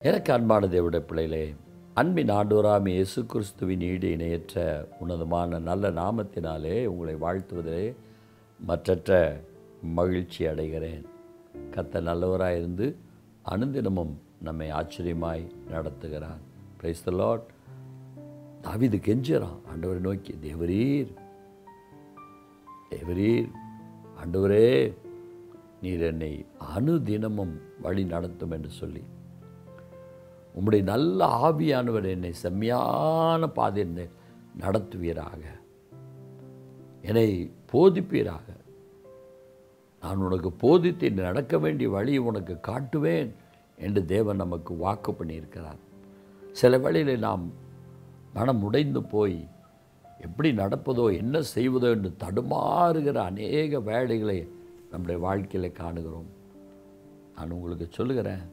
எனக்கு அன்பான தேவடைய பிள்ளைகளே அன்பின் ஆண்டோராம் இயேசு கிறிஸ்துவின் ஈடு இணையற்ற உன்னதமான நல்ல நாமத்தினாலே உங்களை வாழ்த்துவதிலே மற்றற்ற மகிழ்ச்சி அடைகிறேன் கத்த நல்லவராக இருந்து அனுதினமும் நம்மை ஆச்சரியமாய் நடத்துகிறார் பிரைஸ் த லாட் தாவிது கெஞ்சுறான் ஆண்டவரை நோக்கி தேவரீர் தேவரீர் ஆண்டவரே நீர் என்னை அனுதினமும் வழி நடத்தும் என்று சொல்லி உம்முடைய நல்ல ஆவியானவர் என்னை செம்மையான பாதையில் நடத்துவீராக என்னை போதிப்பீராக நான் உனக்கு போதித்து நீ நடக்க வேண்டிய வழியை உனக்கு காட்டுவேன் என்று தேவன் நமக்கு வாக்கு பண்ணியிருக்கிறார் சில வேளையில் நாம் மனம் உடைந்து போய் எப்படி நடப்பதோ என்ன செய்வதோ என்று தடுமாறுகிற அநேக வேலைகளை நம்முடைய வாழ்க்கையில் காணுகிறோம் நான் உங்களுக்கு சொல்லுகிறேன்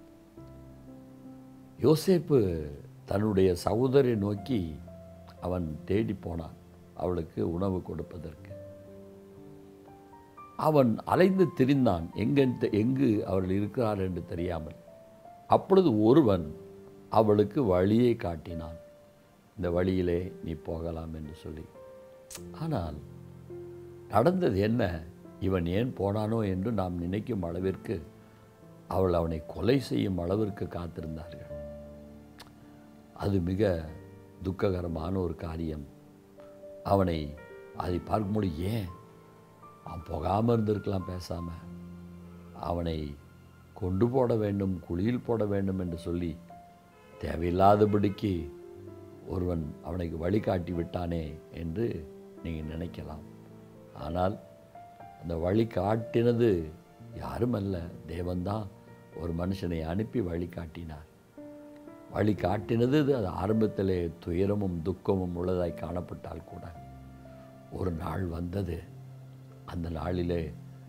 யோசேப்பு தன்னுடைய சகோதரை நோக்கி அவன் தேடி போனான் அவளுக்கு உணவு கொடுப்பதற்கு அவன் அலைந்து திரிந்தான் எங்கே எங்கு அவர்கள் இருக்கிறார் என்று தெரியாமல் அப்பொழுது ஒருவன் அவளுக்கு வழியை காட்டினான் இந்த வழியிலே நீ போகலாம் என்று சொல்லி ஆனால் நடந்தது என்ன இவன் ஏன் போனானோ என்று நாம் நினைக்கும் அளவிற்கு அவள் அவனை கொலை செய்யும் அளவிற்கு காத்திருந்தார்கள் அது மிக துக்ககரமான ஒரு காரியம் அவனை அதை பார்க்கும்போது ஏன் அவன் போகாமல் இருந்திருக்கலாம் பேசாமல் அவனை கொண்டு போட வேண்டும் குழியில் போட வேண்டும் என்று சொல்லி தேவையில்லாதபடிக்கு ஒருவன் அவனுக்கு வழிகாட்டி விட்டானே என்று நீங்கள் நினைக்கலாம் ஆனால் அந்த வழி காட்டினது யாரும் அல்ல தேவன்தான் ஒரு மனுஷனை அனுப்பி வழி காட்டினார் வழி காட்டினது அது ஆரம்பத்திலே துயரமும் துக்கமும் உள்ளதாய் காணப்பட்டால் கூட ஒரு நாள் வந்தது அந்த நாளிலே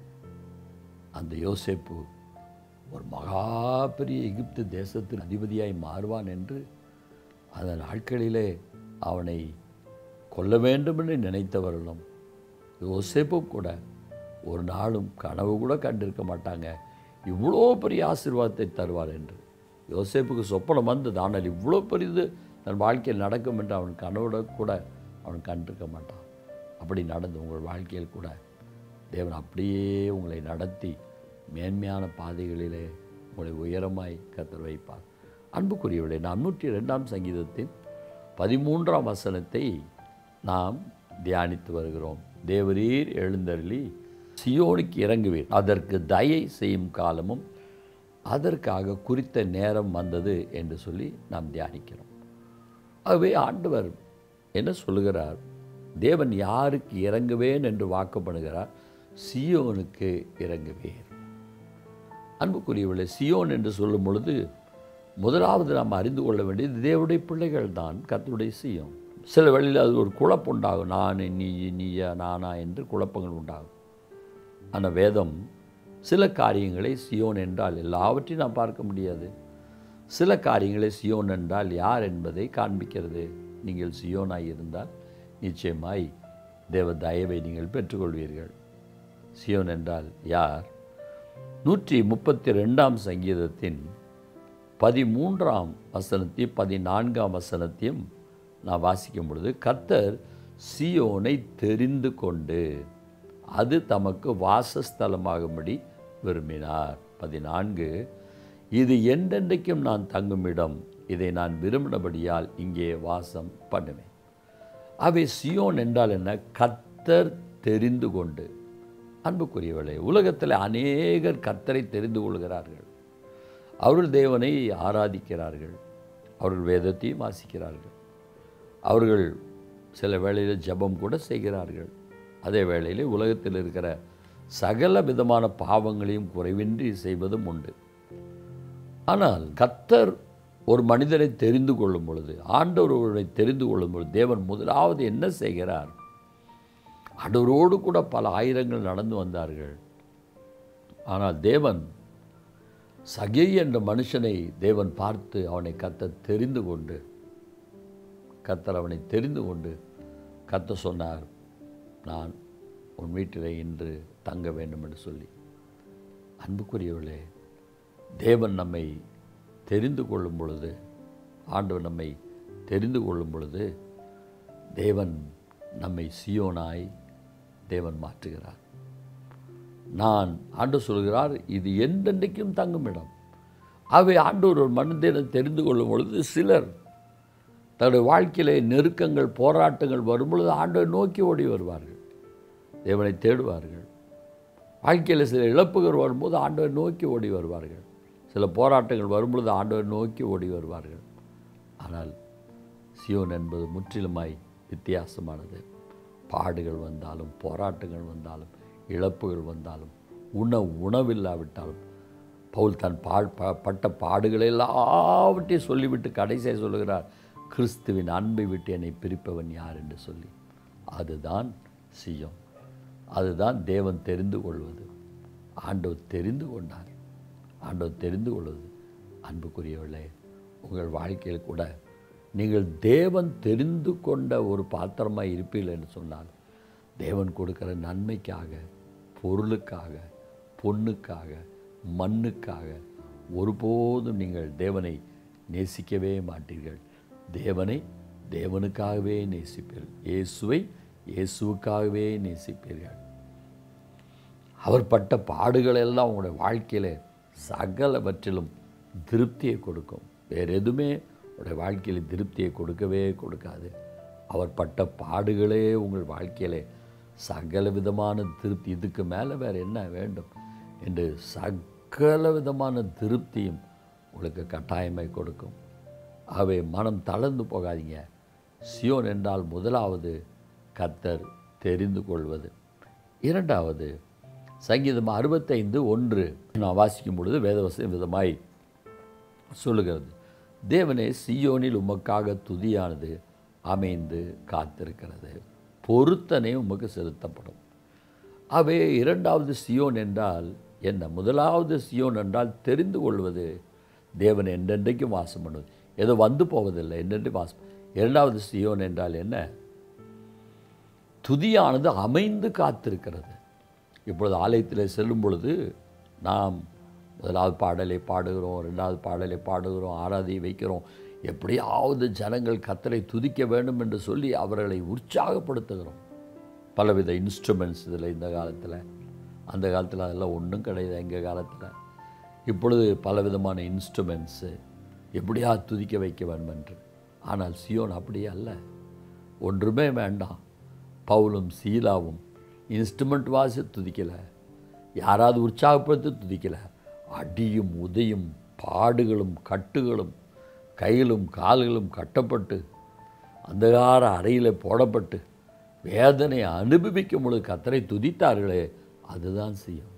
அந்த யோசேப்பு ஒரு மகா பெரிய எகிப்து தேசத்தின் அதிபதியாய் மாறுவான் என்று அந்த நாட்களிலே அவனை கொல்ல வேண்டும் என்று நினைத்தவர்களும் யோசேப்பும் கூட ஒரு நாளும் கனவு கூட கண்டிருக்க மாட்டாங்க இவ்வளோ பெரிய ஆசீர்வாதத்தை தருவார் என்று யோசேப்புக்கு சொப்பனம் வந்தது ஆனால் இவ்வளோ பெரியது தன் வாழ்க்கையில் நடக்கும் என்று அவன் கனவோட கூட அவன் கண்டிருக்க மாட்டான் அப்படி நடந்து உங்கள் வாழ்க்கையில் கூட தேவன் அப்படியே உங்களை நடத்தி மேன்மையான பாதைகளிலே உங்களை உயரமாய் கத்தர் வைப்பார் அன்புக்குரியவர்களே நாம் நூற்றி ரெண்டாம் சங்கீதத்தின் பதிமூன்றாம் வசனத்தை நாம் தியானித்து வருகிறோம் தேவரீர் எழுந்தருளி சியோனுக்கு இறங்குவீர் அதற்கு தயை செய்யும் காலமும் அதற்காக குறித்த நேரம் வந்தது என்று சொல்லி நாம் தியானிக்கிறோம் ஆகவே ஆண்டவர் என்ன சொல்லுகிறார் தேவன் யாருக்கு இறங்குவேன் என்று வாக்குப்படுகிறார் சியோனுக்கு இறங்குவேர் அன்புக்குரியவர்களே சியோன் என்று சொல்லும் பொழுது முதலாவது நாம் அறிந்து கொள்ள வேண்டியது தேவனுடைய பிள்ளைகள் தான் கத்தருடைய சியோன் சில வழியில் அது ஒரு குழப்பம் உண்டாகும் நான் நீ நீயா நானா என்று குழப்பங்கள் உண்டாகும் ஆனால் வேதம் சில காரியங்களை சியோன் என்றால் எல்லாவற்றையும் நாம் பார்க்க முடியாது சில காரியங்களை சியோன் என்றால் யார் என்பதை காண்பிக்கிறது நீங்கள் சியோனாய் இருந்தால் நிச்சயமாய் தேவ தயவை நீங்கள் பெற்றுக்கொள்வீர்கள் சியோன் என்றால் யார் நூற்றி முப்பத்தி ரெண்டாம் சங்கீதத்தின் பதிமூன்றாம் வசனத்தையும் பதினான்காம் வசனத்தையும் நான் வாசிக்கும் பொழுது கர்த்தர் சியோனை தெரிந்து கொண்டு அது தமக்கு வாசஸ்தலமாகும்படி விரும்பினார் பதினான்கு இது என்றென்றைக்கும் நான் தங்கும் இடம் இதை நான் விரும்பினபடியால் இங்கே வாசம் பண்ணுவேன் அவை சியோன் என்றால் என்ன கர்த்தர் தெரிந்து கொண்டு அன்புக்குரியவர்களே உலகத்தில் அநேகர் கர்த்தரை தெரிந்து கொள்கிறார்கள் அவர்கள் தேவனை ஆராதிக்கிறார்கள் அவர்கள் வேதத்தையும் வாசிக்கிறார்கள் அவர்கள் சில வேளையில் ஜபம் கூட செய்கிறார்கள் அதே வேளையில் உலகத்தில் இருக்கிற சகல விதமான பாவங்களையும் குறைவின்றி செய்வதும் உண்டு ஆனால் கத்தர் ஒரு மனிதனை தெரிந்து கொள்ளும் பொழுது ஆண்டவர் ஒருவரை தெரிந்து கொள்ளும் பொழுது தேவன் முதலாவது என்ன செய்கிறார் ஆண்டவரோடு கூட பல ஆயிரங்கள் நடந்து வந்தார்கள் ஆனால் தேவன் சகை என்ற மனுஷனை தேவன் பார்த்து அவனை கத்த தெரிந்து கொண்டு கத்தர் அவனை தெரிந்து கொண்டு கத்த சொன்னார் நான் உன் வீட்டிலே இன்று தங்க வேண்டும் என்று சொல்லி அன்புக்குரியவர்களே தேவன் நம்மை தெரிந்து கொள்ளும் பொழுது ஆண்டவர் நம்மை தெரிந்து கொள்ளும் பொழுது தேவன் நம்மை சியோனாய் தேவன் மாற்றுகிறார் நான் ஆண்டு சொல்கிறார் இது என்றென்றைக்கும் தங்கும் இடம் அவை ஆண்டவர் ஒரு மனிதனை தெரிந்து கொள்ளும் பொழுது சிலர் தன்னுடைய வாழ்க்கையிலே நெருக்கங்கள் போராட்டங்கள் வரும்பொழுது ஆண்டவரை நோக்கி ஓடி வருவார்கள் தேவனை தேடுவார்கள் வாழ்க்கையில் சில இழப்புகள் வரும்போது ஆண்டவரை நோக்கி ஓடி வருவார்கள் சில போராட்டங்கள் வரும்பொழுது ஆண்டவரை நோக்கி ஓடி வருவார்கள் ஆனால் சியோன் என்பது முற்றிலுமாய் வித்தியாசமானது பாடுகள் வந்தாலும் போராட்டங்கள் வந்தாலும் இழப்புகள் வந்தாலும் உணவு உணவில்லாவிட்டாலும் பவுல் தன் பா ப- பட்ட பாடுகளை எல்லாவற்றையும் சொல்லிவிட்டு கடைசியாக சொல்லுகிறார் கிறிஸ்துவின் அன்பை விட்டு என்னை பிரிப்பவன் யார் என்று சொல்லி அதுதான் சியோன் அதுதான் தேவன் தெரிந்து கொள்வது ஆண்டவர் தெரிந்து கொண்டார் ஆண்டவர் தெரிந்து கொள்வது அன்புக்குரியவர்களே உங்கள் வாழ்க்கையில் கூட நீங்கள் தேவன் தெரிந்து கொண்ட ஒரு பாத்திரமாக இருப்பீர்கள் என்று சொன்னால் தேவன் கொடுக்கிற நன்மைக்காக பொருளுக்காக பொண்ணுக்காக மண்ணுக்காக ஒருபோதும் நீங்கள் தேவனை நேசிக்கவே மாட்டீர்கள் தேவனை தேவனுக்காகவே நேசிப்பீர்கள் இயேசுவை இயேசுவுக்காகவே நேசிப்பீர்கள் அவர் பட்ட பாடுகள் எல்லாம் உங்களுடைய வாழ்க்கையில் சகலவற்றிலும் திருப்தியை கொடுக்கும் வேறு எதுவுமே உங்களுடைய வாழ்க்கையில் திருப்தியை கொடுக்கவே கொடுக்காது அவர் பட்ட பாடுகளே உங்கள் வாழ்க்கையிலே சகல விதமான திருப்தி இதுக்கு மேலே வேறு என்ன வேண்டும் என்று சகல விதமான திருப்தியும் உங்களுக்கு கட்டாயமாய் கொடுக்கும் ஆகவே மனம் தளர்ந்து போகாதீங்க சியோன் என்றால் முதலாவது கத்தர் தெரிந்து கொள்வது இரண்டாவது சங்கீதம் அறுபத்தைந்து ஒன்று நான் வாசிக்கும் பொழுது வேதவசம் விதமாய் சொல்லுகிறது தேவனே சியோனில் உமக்காக துதியானது அமைந்து காத்திருக்கிறது பொருத்தனை உமக்கு செலுத்தப்படும் அவை இரண்டாவது சியோன் என்றால் என்ன முதலாவது சியோன் என்றால் தெரிந்து கொள்வது தேவன் என்றென்றைக்கும் வாசம் பண்ணுவது ஏதோ வந்து போவதில்லை என்றென்று வாசம் இரண்டாவது சியோன் என்றால் என்ன துதியானது அமைந்து காத்திருக்கிறது இப்பொழுது ஆலயத்தில் செல்லும் பொழுது நாம் முதலாவது பாடலை பாடுகிறோம் ரெண்டாவது பாடலை பாடுகிறோம் ஆராதி வைக்கிறோம் எப்படியாவது ஜனங்கள் கத்தரை துதிக்க வேண்டும் என்று சொல்லி அவர்களை உற்சாகப்படுத்துகிறோம் பலவித இன்ஸ்ட்ருமெண்ட்ஸ் இதில் இந்த காலத்தில் அந்த காலத்தில் அதெல்லாம் ஒன்றும் கிடையாது எங்கள் காலத்தில் இப்பொழுது பலவிதமான இன்ஸ்ட்ருமெண்ட்ஸு எப்படியா துதிக்க வைக்க வேண்டும் என்று ஆனால் சியோன் அப்படியே அல்ல ஒன்றுமே வேண்டாம் பவுலும் சீலாவும் இன்ஸ்ட்ருமெண்ட் வாசி துதிக்கலை யாராவது உற்சாகப்படுத்தி துதிக்கலை அடியும் உதையும் பாடுகளும் கட்டுகளும் கைகளும் கால்களும் கட்டப்பட்டு அந்தகார அறையில் போடப்பட்டு வேதனை அனுபவிக்கும் பொழுது கத்தரை துதித்தார்களே அதுதான் செய்யும்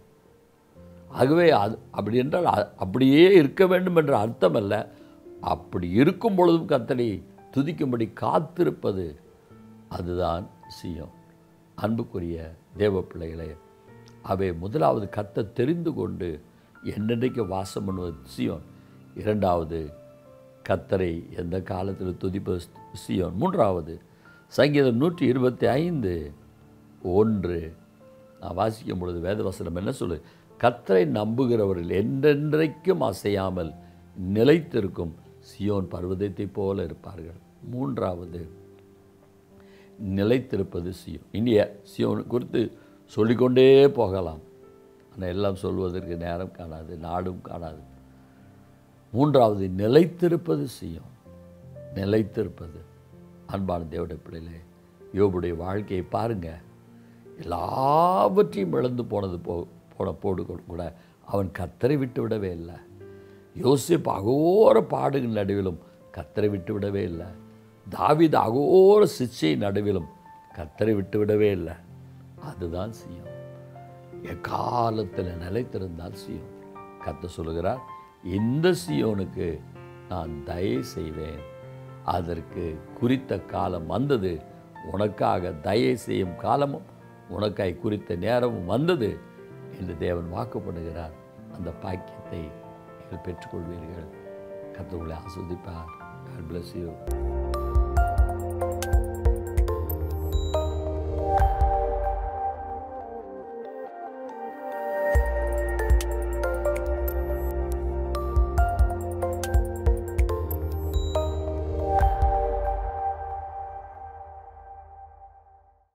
ஆகவே அது அப்படி என்றால் அ- அப்படியே இருக்க வேண்டும் என்ற அர்த்தம் அல்ல அப்படி இருக்கும் பொழுதும் கத்தரை துதிக்கும்படி காத்திருப்பது அதுதான் சியம் அன்புக்குரிய தேவ பிள்ளைகளே அவை முதலாவது கத்த தெரிந்து கொண்டு என்னென்றைக்கு வாசம் பண்ணுவது சியோன் இரண்டாவது கத்தரை எந்த காலத்தில் துதிப்பது சியோன் மூன்றாவது சங்கீதம் நூற்றி இருபத்தி ஐந்து ஒன்று நான் வாசிக்கும் பொழுது வேதவசனம் என்ன சொல்லு கத்தரை நம்புகிறவர்கள் என்றென்றைக்கும் அசையாமல் நிலைத்திருக்கும் சியோன் பர்வதத்தைப் போல இருப்பார்கள் மூன்றாவது நிலைத்திருப்பது சியோன் இனிய சியோன் குறித்து சொல்லிக்கொண்டே போகலாம் ஆனால் எல்லாம் சொல்வதற்கு நேரம் காணாது நாடும் காணாது மூன்றாவது நிலைத்திருப்பது சியோன் நிலைத்திருப்பது அன்பான தேவடைய பிள்ளைகளே யோபுடைய வாழ்க்கையை பாருங்கள் எல்லாவற்றையும் இழந்து போனது போ போன போடு கூட அவன் கத்தரை விட்டு விடவே இல்லை யோசிப்பு அகோர பாடுகள் நடுவிலும் கத்தரை விட்டு விடவே இல்லை தாவீது அகோர சிச்சை நடுவிலும் கத்தரை விட்டு விடவே இல்லை அதுதான் செய்யும் எக்காலத்தில் நிலைத்திருந்தால் செய்யும் கத்த சொல்லுகிறார் இந்த சியோனுக்கு நான் தயை செய்வேன் அதற்கு குறித்த காலம் வந்தது உனக்காக தயை செய்யும் காலமும் உனக்காய் குறித்த நேரமும் வந்தது என்று தேவன் வாக்குப்படுகிறார் அந்த பாக்கியத்தை நீங்கள் பெற்றுக்கொள்வீர்கள் கத்தவுகளை ஆஸ்வதிப்பார் God bless you